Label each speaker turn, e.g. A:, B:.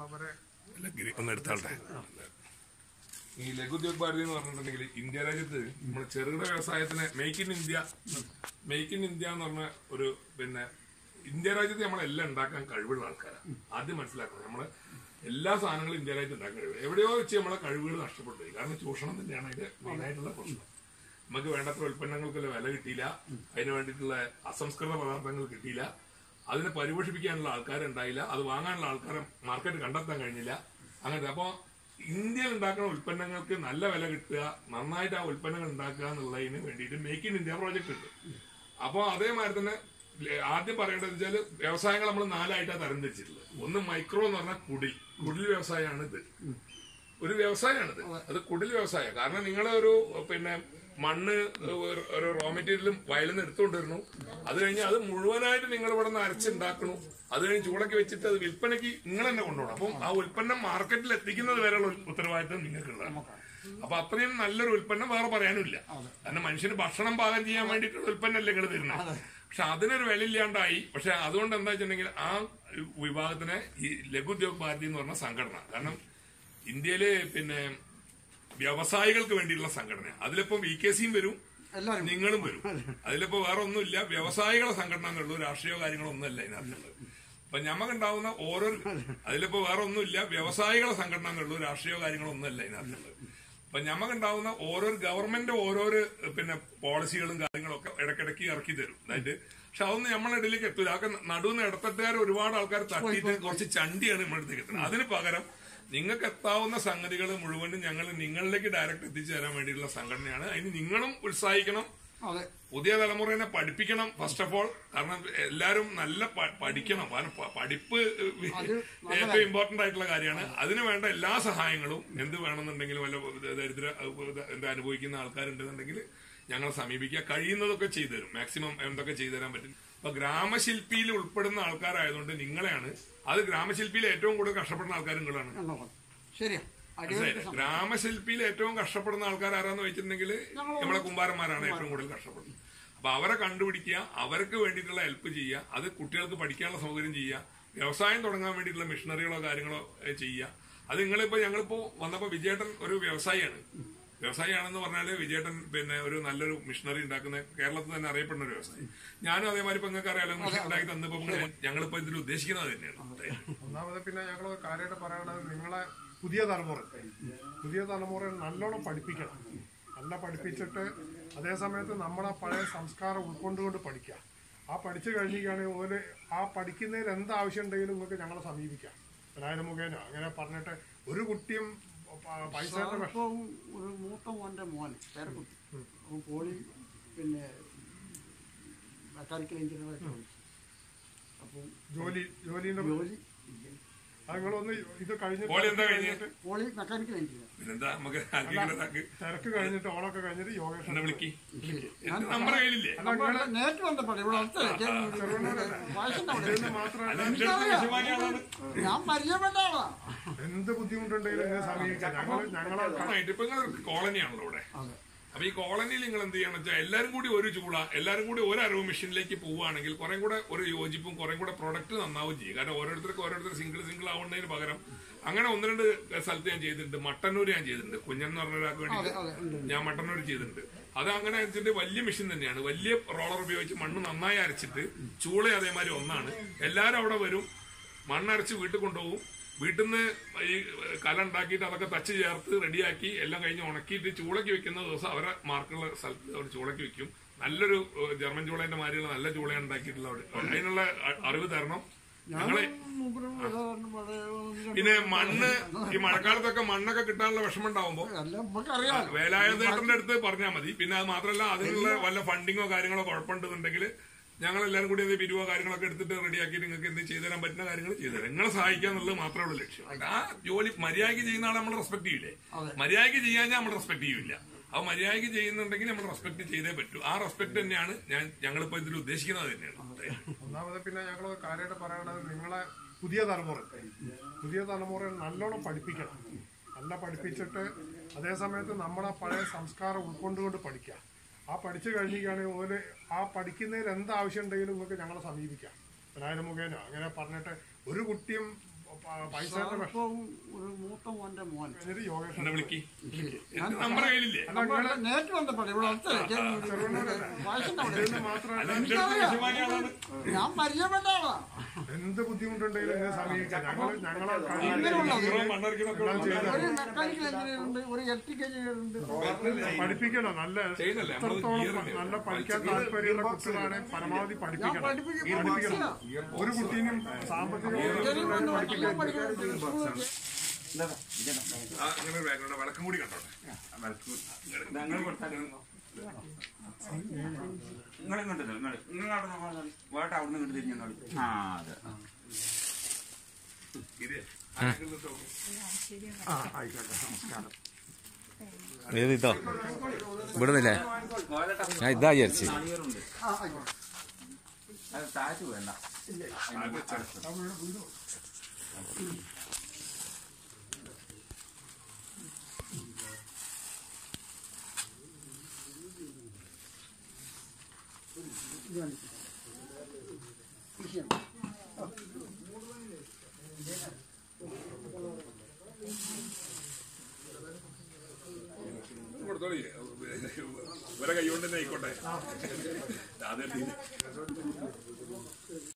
A: അവരെ
B: അല്ല, ഗിരി ഒന്ന് എടുത്താട്ടെ ഈ ലഘുദ്योग ഭാരതി എന്ന് പറഞ്ഞിട്ടുണ്ടെങ്കിൽ ഇന്ത്യ രാജ്യത്ത് നമ്മുടെ ചെറുകിട വ്യവസായത്തിന് make in India make in India എന്ന് പറഞ്ഞ ഒരു പിന്നെ ഇന്ത്യ രാജ്യത്ത് നമ്മളെല്ലാം ഉണ്ടാക്കാൻ കഴിവുള്ള ആൾക്കാരാണ് ആദ്യം മനസ്സിലാക്കണം നമ്മള് എല്ലാ സാധനങ്ങളും ഇന്ത്യ രാജ്യത്ത് ഉണ്ടാക്കാൻ കഴിവ് എവിടെയോ വെച്ച് നമ്മളെ കഴിവുകൾ നഷ്ടപ്പെട്ടു പോയി കാരണം ചൂഷണം തന്നെയാണ് അതിന്റെ മെയിനായിട്ടുള്ള പ്രശ്നം നമുക്ക് വേണ്ടത്ര ഉൽപ്പന്നങ്ങൾക്കുള്ള വില കിട്ടിയില്ല അതിന് വേണ്ടിയിട്ടുള്ള അസംസ്കൃത പദാർത്ഥങ്ങൾ കിട്ടിയില്ല അതിനെ പരിപോഷിപ്പിക്കാനുള്ള ആൾക്കാരുണ്ടായില്ല അത് വാങ്ങാനുള്ള ആൾക്കാരെ മാർക്കറ്റ് കണ്ടെത്താൻ കഴിഞ്ഞില്ല അങ്ങനത്തെ അപ്പോ ഇന്ത്യയിൽ ഉണ്ടാക്കുന്ന ഉൽപ്പന്നങ്ങൾക്ക് നല്ല വില കിട്ടുക നന്നായിട്ട് ആ ഉൽപ്പന്നങ്ങൾ ഉണ്ടാക്കുക എന്നുള്ളതിന് വേണ്ടിയിട്ട് മേക്ക് ഇൻ ഇന്ത്യ പ്രോജക്റ്റ് ഉണ്ട് അപ്പോ അതേമാതിരി തന്നെ ല- ആദ്യം പറയേണ്ടത് വെച്ചാല് വ്യവസായങ്ങൾ നമ്മൾ നാലായിട്ടാണ് തരംതിരിച്ചിട്ടുള്ളത് ഒന്ന് മൈക്രോ എന്ന് പറഞ്ഞാൽ കുടിൽ കുടിൽ വ്യവസായമാണ് ഇത് ഒരു വ്യവസായമാണിത് അത് കുടിൽ വ്യവസായം കാരണം നിങ്ങൾ ഒരു പിന്നെ മണ്ണ് ഒരു- ഒരു റോ മെറ്റീരിയലും വയലിൽ നിന്ന് എടുത്തുകൊണ്ടിരുന്നു അത് കഴിഞ്ഞ് അത് മുഴുവനായിട്ട് നിങ്ങൾ ഇവിടെ നിന്ന് അരച്ചുണ്ടാക്കണു അത് കഴിഞ്ഞ് ചൂടൊക്കെ വെച്ചിട്ട് അത് വിൽപ്പനയ്ക്ക് നിങ്ങൾ തന്നെ കൊണ്ടുപോകണം അപ്പം ആ ഉൽപ്പന്നം മാർക്കറ്റിൽ എത്തിക്കുന്നത് വരെയുള്ള ഉൽ- ഉത്തരവാദിത്തം നിങ്ങൾക്കുള്ളതാണ് അപ്പൊ അത്രയും നല്ലൊരു ഉൽപ്പന്നം വേറെ പറയാനുമില്ല കാരണം മനുഷ്യന് ഭക്ഷണം പാകം ചെയ്യാൻ വേണ്ടിയിട്ടുള്ള ഉൽപ്പന്നമല്ലേ നിങ്ങൾ തരുന്നത് പക്ഷെ അതിനൊരു വില ഇല്ലാണ്ടായി പക്ഷെ അതുകൊണ്ട് എന്താ വെച്ചിട്ടുണ്ടെങ്കിൽ ആ വിഭാഗത്തിനെ ഈ ലഘുദ്योग ഭാരതി എന്ന് പറഞ്ഞ സംഘടന കാരണം ഇന്ത്യയില് പിന്നെ വ്യവസായികൾക്ക് വേണ്ടിയുള്ള സംഘടന അതിലിപ്പം വി കെ സിയും വരും
C: എല്ലാവരും
B: നിങ്ങളും വരും അതിലിപ്പോ വേറെ ഒന്നുമില്ല വ്യവസായികളെ സംഘടന എന്നുള്ളൂ രാഷ്ട്രീയ കാര്യങ്ങളോ ഒന്നുമല്ല ഇതിനകത്തുള്ളത് അപ്പൊ ഞമ്മക്കുണ്ടാവുന്ന ഓരോ അതിലിപ്പോ വേറെ ഒന്നുമില്ല വ്യവസായികളെ സംഘടന എന്നുള്ളൂ രാഷ്ട്രീയ കാര്യങ്ങളോ ഒന്നുമല്ല ഇതിനകത്തുള്ളത് അപ്പൊ ഞമ്മക്കുണ്ടാവുന്ന ഓരോ ഗവൺമെന്റ് ഓരോരോ പിന്നെ പോളിസികളും കാര്യങ്ങളും ഒക്കെ ഇടയ്ക്കിടയ്ക്ക് ഇറക്കി തരും അതായത് പക്ഷെ അതൊന്നും നമ്മളെ ഇടയിലേക്ക് എത്തൂല അതൊക്കെ നടുവുന്ന ഇടത്തട്ടുകാർ ഒരുപാട് ആൾക്കാർ തട്ടിയിട്ട് കുറച്ച് ചണ്ടിയാണ് നമ്മുടെ അടുത്തേക്ക് എത്തുന്നത് അതിന് പകരം നിങ്ങൾക്ക് എത്താവുന്ന സംഗതികൾ മുഴുവനും ഞങ്ങൾ നിങ്ങളിലേക്ക് ഡയറക്റ്റ് എത്തിച്ചു തരാൻ വേണ്ടിയിട്ടുള്ള സംഘടനയാണ് അതിന് നിങ്ങളും ഉത്സാഹിക്കണം
C: അതെ
B: പുതിയ തലമുറയെ പഠിപ്പിക്കണം ഫസ്റ്റ് ഓഫ് ഓൾ കാരണം എല്ലാവരും നല്ല പ- പഠിക്കണം കാരണം പ- പഠിപ്പ് ഏറ്റവും ഇമ്പോർട്ടന്റ് ആയിട്ടുള്ള കാര്യമാണ് അതിന് വേണ്ട എല്ലാ സഹായങ്ങളും എന്ത് വേണമെന്നുണ്ടെങ്കിലും വല്ല ദരിദ്ര എന്താ അനുഭവിക്കുന്ന ആൾക്കാരുണ്ടെന്നുണ്ടെങ്കിൽ ഞങ്ങളെ സമീപിക്കുക കഴിയുന്നതൊക്കെ ചെയ്തു തരും മാക്സിമം എന്തൊക്കെ ചെയ്തു തരാൻ പറ്റും അപ്പൊ ഗ്രാമശില്പിയിൽ ഉൾപ്പെടുന്ന ആൾക്കാരായതുകൊണ്ട് നിങ്ങളെയാണ് അത് ഗ്രാമശില്പിയിൽ ഏറ്റവും കൂടുതൽ കഷ്ടപ്പെടുന്ന ആൾക്കാർ നിങ്ങളാണ്
C: എന്നുള്ളത് ശരിയാ അടിപൊളി
B: മനസ്സിലായില്ലേ? ഗ്രാമശില്പിയിൽ ഏറ്റവും കഷ്ടപ്പെടുന്ന ആൾക്കാർ ആരാന്ന് വെച്ചിട്ടുണ്ടെങ്കിൽ നമ്മളെ കുമ്പാരന്മാരാണ് ഏറ്റവും കൂടുതൽ കഷ്ടപ്പെടുന്നത് അപ്പൊ അവരെ കണ്ടുപിടിക്കുക അവർക്ക് വേണ്ടിയിട്ടുള്ള ഹെൽപ്പ് ചെയ്യുക അത് കുട്ടികൾക്ക് പഠിക്കാനുള്ള സൗകര്യം ചെയ്യുക വ്യവസായം തുടങ്ങാൻ വേണ്ടിയിട്ടുള്ള മിഷനറികളോ കാര്യങ്ങളോ ഏ, ചെയ്യുക അത് നിങ്ങളിപ്പോ ഞങ്ങളിപ്പോ വന്നപ്പോ വിജയേട്ടൻ ഒരു വ്യവസായിയാണ് വ്യവസായിയാണെന്ന് പറഞ്ഞാല് വിജയേട്ടൻ പിന്നെ ഒരു നല്ലൊരു മിഷനറി ഉണ്ടാക്കുന്ന കേരളത്തിൽ തന്നെ അറിയപ്പെടുന്ന ഒരു വ്യവസായി ഞാനും അതേമാതിരി ഇപ്പൊ നിങ്ങൾക്ക് അറിയാലോ മിഷൻ ഉണ്ടാക്കി തന്നപ്പോ ഞങ്ങളിപ്പോ ഇതിൽ ഉദ്ദേശിക്കുന്നത് അത് തന്നെയാണ്
A: ഒന്നാമത് പിന്നെ ഞങ്ങൾ കാര്യമായിട്ട് പറയുന്നത് നിങ്ങളെ പുതിയ തലമുറ പുതിയ തലമുറയെ നല്ലോണം പഠിപ്പിക്കണം നല്ല പഠിപ്പിച്ചിട്ട് അതേ സമയത്ത് നമ്മളെ പഴയ സംസ്കാരം ഉൾക്കൊണ്ടുകൊണ്ട് പഠിക്കുക ആ പഠിച്ചു കഴിഞ്ഞിരിക്കുകയാണെങ്കിൽ ഓല് ആ പഠിക്കുന്നതിൽ എന്ത് ആവശ്യം ഉണ്ടെങ്കിലും നിങ്ങൾക്ക് ഞങ്ങളെ സമീപിക്കാം വിനായക മുഖേന അങ്ങനെ പറഞ്ഞിട്ട് ഒരു കുട്ടിയും പ- പൈസയുടെ വിഷ-
C: ഇപ്പം ഒരു മൂത്ത മോന്റെ മോൻ പേരക്കുട്ടി അവൻ പോളി പിന്നെ മെക്കാനിക്കൽ എഞ്ചിനീയറായിട്ട് പഠിച്ചു അപ്പം
A: ജോലി ജോലിന്റെ
C: ജോലി
A: അത് നിങ്ങളൊന്ന് ഇത് കഴിഞ്ഞിട്ട്
B: പോളി എന്താ കഴിഞ്ഞ്?
C: പോളി മെക്കാനിക്കൽ എഞ്ചിനീയർ
B: പിന്നെന്താ നമുക്ക് ആക്കിക്കൊണ്ടതാക്ക്
A: തിരക്ക് കഴിഞ്ഞിട്ട് ഓണൊക്കെ കഴിഞ്ഞിട്ട് യോഗേഷ്
B: എന്നെ വിളിക്ക്
C: ഞാൻ
B: എന്റെ നമ്പർ കയ്യിലില്ലേ
C: നമ്മൾ നേരിട്ട് ബന്ധപ്പെട്ടു ഇവിടെ അടുത്തല്ലേ വായിച്ചിട്ടുണ്ട് അവിടെ.
A: മാത്രമേ
B: അല്ല എന്റെ അടുത്ത് വിഷമാക്കിയ ആളാണ്
C: ഞാൻ പരിചയപ്പെട്ട ആളാ
A: എന്ത് ബുദ്ധിമുട്ടുണ്ടെങ്കിലും നിങ്ങൾ സമീപിക്കാം ഞങ്ങൾ ഞങ്ങളെ
B: ആയിട്ട് ഇപ്പൊ നിങ്ങൾ കോളനിയാണല്ലോ ഇവിടെ
C: അതെ
B: അപ്പൊ ഈ കോളനിയിൽ നിങ്ങൾ എന്ത് ചെയ്യണം വെച്ചാൽ എല്ലാരും കൂടി ഒരു ചൂള എല്ലാരും കൂടി ഒരു അറിവ് മെഷീനിലേക്ക് പോവുകയാണെങ്കിൽ കുറെ കൂടെ ഒരു യോജിപ്പും കുറെ കൂടെ പ്രൊഡക്റ്റ് നന്നാവും ചെയ്യും കാരണം ഓരോരുത്തർക്ക് ഓരോരുത്തർ സിംഗിൾ സിംഗിൾ ആവുന്നതിന് പകരം അങ്ങനെ ഒന്ന് രണ്ട് സ്ഥലത്ത് ഞാൻ ചെയ്തിട്ടുണ്ട് മട്ടന്നൂർ ഞാൻ ചെയ്തിട്ടുണ്ട് കുഞ്ഞൻ എന്ന് പറഞ്ഞ ഒരാൾക്ക്
C: അതെ അതെ
B: വേണ്ടി
C: ഉണ്ട്
B: ഞാൻ മട്ടന്നൂർ ചെയ്തിട്ടുണ്ട് അത് അങ്ങനെ വെച്ചിട്ട് വലിയ മെഷീൻ തന്നെയാണ് വലിയ റോളർ ഉപയോഗിച്ച് മണ്ണ് നന്നായി അരച്ചിട്ട് ചൂള അതേമാതിരി ഒന്നാണ് എല്ലാരും അവിടെ വരും മണ്ണരച്ച് വീട്ടിൽ കൊണ്ടുപോകും വീട്ടിൽ നിന്ന് ഈ കല ഉണ്ടാക്കിയിട്ട് അതൊക്കെ തച്ച് ചേർത്ത് റെഡിയാക്കി എല്ലാം കഴിഞ്ഞ് ഉണക്കിയിട്ട് ചൂളയ്ക്ക് വെക്കുന്ന ദിവസം അവരെ മാർക്കുള്ള സ്ഥലത്ത് അവർ ചൂളയ്ക്ക് വെക്കും നല്ലൊരു ഏഹ്, ജർമ്മൻ ചൂളേന്റെ മാതിരിയുള്ള നല്ല ചൂളയാണ് ഉണ്ടാക്കിയിട്ടുള്ള അവിടെ അതിനുള്ള അ- അറിവ് തരണം ഞങ്ങളെ
C: മൂപ്പരും ഏതാണ്ട് പഴയ ഒന്ന് രണ്ട്
B: പിന്നെ മണ്ണ് ഈ മഴക്കാലത്തൊക്കെ മണ്ണൊക്കെ കിട്ടാനുള്ള വിഷമം ഉണ്ടാവുമ്പോ
C: എല്ലാം നമുക്കറിയാമല്ലോ
B: വേലായുധേട്ടന്റെ അടുത്ത് പറഞ്ഞാൽ മതി പിന്നെ അത് മാത്രമല്ല അതിനുള്ള വല്ല ഫണ്ടിങ്ങോ കാര്യങ്ങളോ കുഴപ്പമുണ്ടെന്നുണ്ടെങ്കിൽ ഞങ്ങൾ എല്ലാവരും കൂടി എന്ത് പിരിവോ കാര്യങ്ങളൊക്കെ എടുത്തിട്ട് റെഡിയാക്കി നിങ്ങൾക്ക് എന്ത് ചെയ്തു തരാൻ പറ്റുന്ന കാര്യങ്ങൾ ചെയ്തു തരാം നിങ്ങളെ സഹായിക്കുക എന്നുള്ളത് മാത്രമേ ഉള്ളൂ ലക്ഷ്യം ആ ജോലി മര്യാദയ്ക്ക് ചെയ്യുന്ന ആളെ നമ്മൾ റെസ്പെക്ട് ചെയ്യില്ലേ
C: അതെ.
B: മര്യാദയ്ക്ക് ചെയ്യാൻ നമ്മൾ റെസ്പെക്ട് ചെയ്യില്ല അത് മര്യാദയ്ക്ക് ചെയ്യുന്നുണ്ടെങ്കിൽ നമ്മൾ റെസ്പെക്ട് ചെയ്തേ പറ്റൂ ആ റെസ്പെക്ട് തന്നെയാണ് ഞാൻ ഞങ്ങളിപ്പോ ഇതിൽ ഉദ്ദേശിക്കുന്നത് തന്നെയാണ്
A: ഒന്നാമത് പിന്നെ ഞങ്ങൾ കാര്യമായിട്ട് പറയുന്നത് നിങ്ങളെ പുതിയ തലമുറ പുതിയ തലമുറയെ നല്ലോണം പഠിപ്പിക്കണം നല്ല പഠിപ്പിച്ചിട്ട് അതേ സമയത്ത് നമ്മളെ പഴയ സംസ്കാരം ഉൾക്കൊണ്ടുകൊണ്ട് പഠിക്കുക ആ പഠിച്ചു കഴിഞ്ഞിരിക്കുകയാണെങ്കിൽ ഓല് ആ പഠിക്കുന്നതിൽ എന്ത് ആവശ്യം ഉണ്ടെങ്കിലും നിങ്ങൾക്ക് ഞങ്ങളെ സമീപിക്കാം വിനായക മുഖേന അങ്ങനെ പറഞ്ഞിട്ട് ഒരു കുട്ടിയും പ- പൈസയുടെ വെ-
C: ഇപ്പം ഒരു മൂത്ത മോന്റെ മോൻ
A: എന്നിട്ട് യോഗേഷ്
B: എന്നെ വിളിക്ക്
C: ഞാൻ
B: എന്റെ നമ്പർ കയ്യിലില്ലേ
C: നമ്മൾ നേരിട്ട് ബന്ധപ്പെട്ടു ഇവിടെ അടുത്തല്ലേ വയസ്സിന്റെ അവിടെ
A: ഇത് മാത്രമല്ല
B: അല്ല, എന്റെ അടുത്ത് യജമാനി ആളാണ്.
C: ഞാൻ പരിചയപ്പെട്ട ആളാ
A: എന്ത് ബുദ്ധിമുട്ടുണ്ടെങ്കിലും എന്നെ സമീപിക്കാം ഞങ്ങൾ ഞങ്ങളെ
C: ഇങ്ങനെയുള്ളത്
B: ഇത്രയും മണ്ണടിക്കുന്നൊക്കെ ഉള്ള
C: ഒരു മെക്കാനിക്കൽ എഞ്ചിനീയർ ഉണ്ട് ഒരു ഇലക്ട്രിക്കൽ എഞ്ചിനീയർ ഉണ്ട്
A: പഠിപ്പിക്കണം നല്ല
B: ചെയ്യുന്നില്ലേ? നമ്മളത്
A: എത്രത്തോളം
B: gear
A: പ-
B: ഇല്ലേ?
A: നല്ല പഠിക്കാൻ താല്പര്യമുള്ള കുട്ടികളാണ് പരമാവധി
C: ഞാൻ
A: പഠിപ്പിക്കണം
C: പഠിപ്പിക്കും
A: പഠിപ്പിക്കണം ഒരു കുട്ടീനും സാമ്പത്തിക
C: പഠിക്കാൻ പഠിക്കാൻ സ്കൂളിൽ
B: ആ, ഇങ്ങനെ ഒരു ബാക്ക്ഗ്രൗണ്ട് വിളക്കം കൂടി കണ്ടോട്ടെ
D: ഞങ്ങൾ കൊടുത്താൽ നിങ്ങൾ ഇങ്ങോട്ട് നിങ്ങൾ നിങ്ങൾ അവിടെ നിന്ന് വേട്ട അവിടെ നിന്ന് ഇങ്ങോട്ട് തിരിഞ്ഞു ആ അതെ
B: ഇത് ആരെങ്കിലും ഇട്ടോ?
E: ഏത് ഇതോ ഇവിടുന്നില്ലേ ഞാൻ ഇതാ വിചാരിച്ചു
D: നാളികേറുണ്ട് അത് താഴ്ച വേണ്ട
B: അത് ചെറുപ്പം. കൊടുത്തോളി ഇവരെ കൈ കൊണ്ട് തന്നെ ആയിക്കോട്ടെ അതെ